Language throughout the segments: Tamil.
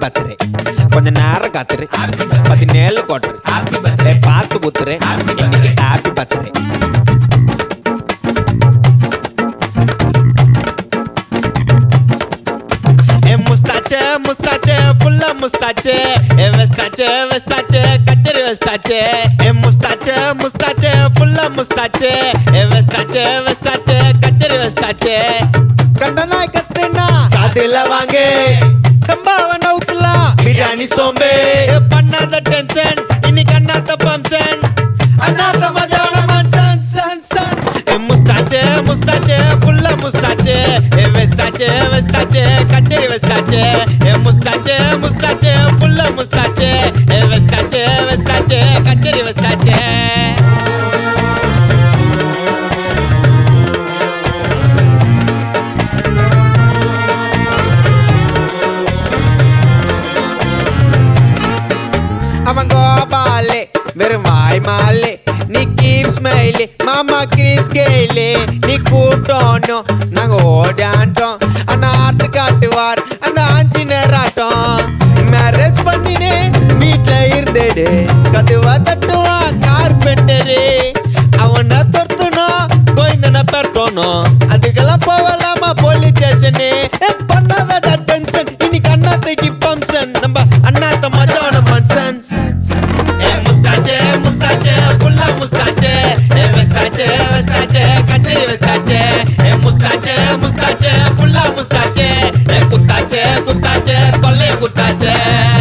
பர்த்டே கொஞ்ச நேரம் காத்துரு பதினேழு கோட்டரு ஏய், பார்த்து புத்துரு இன்னைக்கு ஹாப்பி பர்த்டே ஏ முஸ்டாச்சே முஸ்டாச்சே ஃபுல்லா முஸ்டாச்சே ஏ வெஸ்டாச்சே வெஸ்டாச்சே கச்சரி வெஸ்டாச்சே ஏ முஸ்டாச்சே முஸ்டாச்சே ஃபுல்லா முஸ்டாச்சே ஏ வெஸ்டாச்சே வெஸ்டாச்சே கச்சரி வெஸ்டாச்சே கண்டனாய் கத்துனா காதுல வாங்க கம்பாவ நவுத்துலாம் பிரியாணி சோம்பே ஏ பண்ணாத டென்ஷன் இன்னைக்கு அண்ணாத்த பம்சன் அண்ணாத்த மஜான மன்சன் சன் சன் ஏ முஸ்டாச்சே முஸ்டாச்சே ஃபுல்லா முஸ்டாச்சே ஏ வெஸ்டாச்சே வெஸ்டாச்சே கச்சேரி வெஸ்டாச்சே ஏ முஸ்டாச்சே முஸ்டாச்சே ஃபுல்லா முஸ்டாச்சே ஏ வெஸ்டாச்சே வெஸ்டாச்சே கச்சேரி வெஸ்டாச்சே அவன் கோபாலே வெறும் வாய் மாலே நீ கீப் ஸ்மைலி மாமா கிறிஸ் கேலி நீ கூட்டோனும் நாங்க ஓடாண்டோம் அண்ணா ஆட்டு காட்டுவார் அந்த ஆஞ்சநேயர் ஆட்டம் மேரேஜ் பண்ணினே வீட்ல இருந்தேடு கதுவா தட்டுவா கார்பெண்டரு அவனை தொர்த்துனா கோயந்தன பெறணும் அதுக்கெல்லாம் போகலாமா போலீஸ் ஸ்டேஷனு பண்ணாத டென்ஷன் இன்னைக்கு அண்ணாத்தைக்கு பம்சன் நம்ம அண்ணாத்த மஜான மன்சன் ஏ முஸ்டாச்சே முஸ்டாச்சே ஃபுல்லா முஸ்டாச்சே ஏ வெஸ்டாச்சே வெஸ்டாச்சே கச்சேரி வெஸ்டாச்சே ஏ முஸ்டாச்சே முஸ்டாச்சே ஃபுல்லா முஸ்டாச்சே ஏ குத்தாச்சே குத்தாச்சே கொல்லைய குத்தாச்சே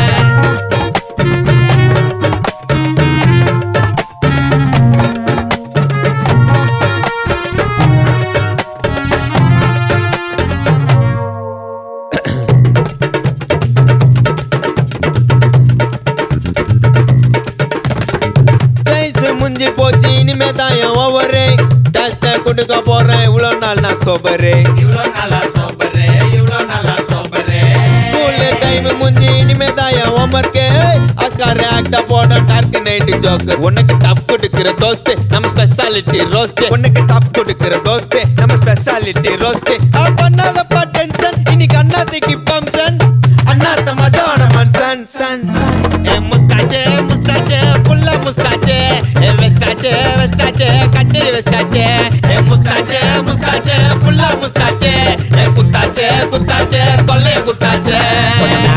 ரைஸ் முஞ்சி போச்சு இனிமே தான் என் ஒவ்வொரு டஸ்ட கொடுக்க போறேன் இவ்வளோ நாள் நான் சோபரு இவ்ளோ நல்லா சோபரே இவ்ளோ நல்லா சோபரே ஸ்கூல்ல டைம் முஞ்சி இனிமே தான் என் ஹோம்ஒர்க்கு ஆஸ்கார் ஆக்டா போட டார்க் நைட் ஜோக்கர் உனக்கு டஃப் கொடுக்கிற தோஸ்து நம்ம ஸ்பெஷாலிட்டி ரோஸ்ட் உனக்கு டஃப் கொடுக்கிற தோஸ்து நம்ம ஸ்பெஷாலிட்டி ரோஸ்ட் பண்ணாதப்பா டென்ஷன் இன்னைக்கு அண்ணாத்திக்கு பம்சன் அண்ணாத்த மஜான மன்சன் சன் சன் ஏ முஸ்டாச்சே முஸ்டாச்சே ஃபுல்லா முஸ்டாச்சே ஏ வெஸ்டாச்சே வெஸ்டாச்சே கச்சேரி வெஸ்டாச்சே ஏ முஸ்டாச்சே முஸ்டாச்சே ஃபுல்லா முஸ்டாச்சே ஏ குத்தாச்சே குத்தாச்சே கொல்லைய குத்தாச்சே